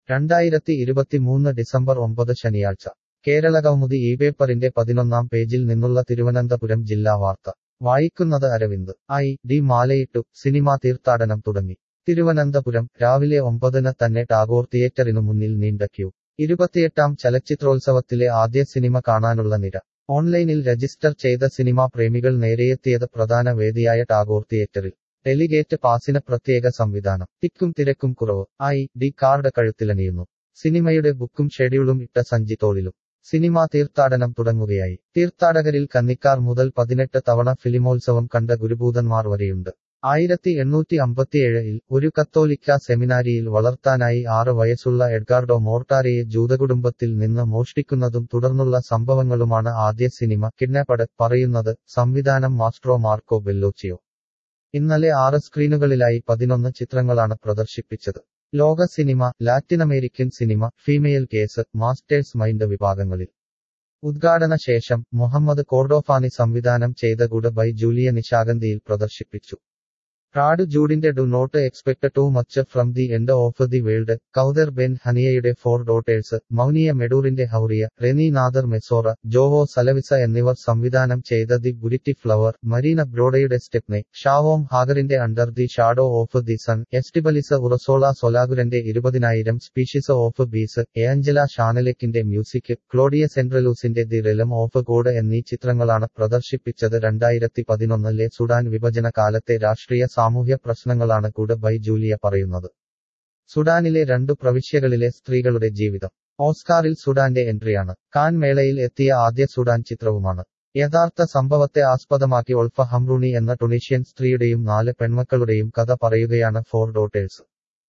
രണ്ടായിരത്തി ഇരുപത്തിമൂന്ന് ഡിസംബർ ഒമ്പത് ശനിയാഴ്ച കേരളകൗമുദി ഈ പേപ്പറിന്റെ പതിനൊന്നാം പേജിൽ നിന്നുള്ള തിരുവനന്തപുരം ജില്ലാ വാർത്ത വായിക്കുന്നത് അരവിന്ദ് ഐ ഡി മാലയിട്ടു സിനിമാ തീർത്ഥാടനം തുടങ്ങി തിരുവനന്തപുരം രാവിലെ ഒമ്പതിന് തന്നെ ടാഗോർ തിയേറ്ററിനു മുന്നിൽ നീണ്ട ക്യൂ ഇരുപത്തിയെട്ടാം ചലച്ചിത്രോത്സവത്തിലെ ആദ്യ സിനിമ കാണാനുള്ള നിര ഓൺലൈനിൽ രജിസ്റ്റർ ചെയ്ത സിനിമാ പ്രേമികൾ നേരെയെത്തിയത് പ്രധാന വേദിയായ ടാഗോർ തിയേറ്ററിൽ ഡെലിഗേറ്റ് പാസിന് പ്രത്യേക സംവിധാനം തിക്കും തിരക്കും കുറവ് ഐ ഡി കാർഡ് കഴുത്തിലണിയുന്നു സിനിമയുടെ ബുക്കും ഷെഡ്യൂളും ഇട്ട സഞ്ചി തോളിലും സിനിമാ തീർത്ഥാടനം തുടങ്ങുകയായി തീർത്ഥാടകരിൽ കന്നിക്കാർ മുതൽ പതിനെട്ട് തവണ ഫിലിമോത്സവം കണ്ട ഗുരുഭൂതന്മാർ വരെയുണ്ട് ആയിരത്തി എണ്ണൂറ്റി അമ്പത്തിയേഴിൽ ഒരു കത്തോലിക്ക സെമിനാരിയിൽ വളർത്താനായി ആറ് വയസ്സുള്ള എഡ്ഗാർഡോ മോർട്ടാരയെ ജൂതകുടുംബത്തിൽ നിന്ന് മോഷ്ടിക്കുന്നതും തുടർന്നുള്ള സംഭവങ്ങളുമാണ് ആദ്യ സിനിമ കിഡ്നാപ്പഡ് പറയുന്നത് സംവിധാനം മാസ്ട്രോ മാർക്കോ ബെല്ലോച്ചിയോ ഇന്നലെ ആറ് സ്ക്രീനുകളിലായി പതിനൊന്ന് ചിത്രങ്ങളാണ് പ്രദർശിപ്പിച്ചത് ലോക cinema Latin American cinema female gaze masters mind വിഭാഗങ്ങളിൽ ഉദ്ഘാടന ശേഷം മുഹമ്മദ് കോർഡോഫാനി സംവിധാനം ചെയ്ത ഗുഡ് ബൈ ജൂലിയ നിശാഗന്ധിയിൽ പ്രദർശിപ്പിച്ചു റാഡ് ജൂഡിന്റെ do not expect too much from the end of the world Kaouther Ben ഹനിയയുടെ ഫോർ ഡോട്ടേഴ്സ് മൗനിയ മെഡൂറിന്റെ Houria Renee Nader Messora Joao Salaviza എന്നിവർ സംവിധാനം ചെയ്ത ദി ബുരിറ്റി ഫ്ലവർ മരീന ബ്രോഡയുടെ സ്റ്റെപ്നെ ഷാവോം ഹാഗറിന്റെ under the shadow of the sun Estibaliz Urresola സൊലാഗുരന്റെ ഇരുപതിനായിരം species of bees Angela ഷാനലെക്കിന്റെ മ്യൂസിക് ക്ലോഡിയ സെൻട്രലൂസിന്റെ ദി റെലം ഓഫ് ഗോഡ് എന്നീ ചിത്രങ്ങളാണ് പ്രദർശിപ്പിച്ചത് രണ്ടായിരത്തി പതിനൊന്നിലെ സുഡാൻ വിഭജന കാലത്തെ രാഷ്ട്രീയ സാമൂഹ്യ പ്രശ്നങ്ങളാണ് ഗുഡ് ബൈ ജൂലിയ പറയുന്നത് സുഡാനിലെ രണ്ടു പ്രവിശ്യകളിലെ സ്ത്രീകളുടെ ജീവിതം ഓസ്കാറിൽ സുഡാന്റെ എൻട്രിയാണ് കാൻ മേളയിൽ എത്തിയ ആദ്യ സുഡാൻ ചിത്രവുമാണ് യഥാർത്ഥ സംഭവത്തെ ആസ്പദമാക്കി ഒൾഫ ഹംറൂണി എന്ന ടുണീഷ്യൻ സ്ത്രീയുടെയും നാല് പെൺമക്കളുടെയും കഥ പറയുകയാണ് four daughters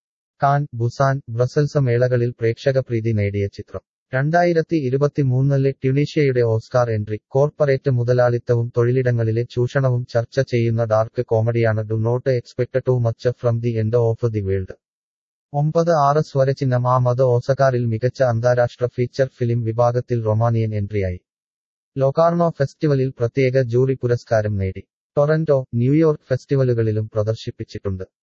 Cannes Busan Brussels മേളകളിൽ പ്രേക്ഷക പ്രീതി നേടിയ ചിത്രം രണ്ടായിരത്തി ഇരുപത്തിമൂന്നിലെ ട്യുണീഷ്യയുടെ ഓസ്കാർ എൻട്രി കോർപ്പറേറ്റ് മുതലാളിത്തവും തൊഴിലിടങ്ങളിലെ ചൂഷണവും ചർച്ച ചെയ്യുന്ന ഡാർക്ക് കോമഡിയാണ് do not expect too much from the end of the world ഒമ്പത് ആറ് സ്വരചിഹ്നം ആ മത് ഓസക്കാറിൽ മികച്ച അന്താരാഷ്ട്ര ഫീച്ചർ ഫിലിം വിഭാഗത്തിൽ റൊമാനിയൻ എൻട്രിയായി ലൊക്കാർണോ ഫെസ്റ്റിവലിൽ പ്രത്യേക ജൂറി പുരസ്കാരം നേടി ടൊറന്റോ ന്യൂയോർക്ക് ഫെസ്റ്റിവലുകളിലും പ്രദർശിപ്പിച്ചിട്ടുണ്ട്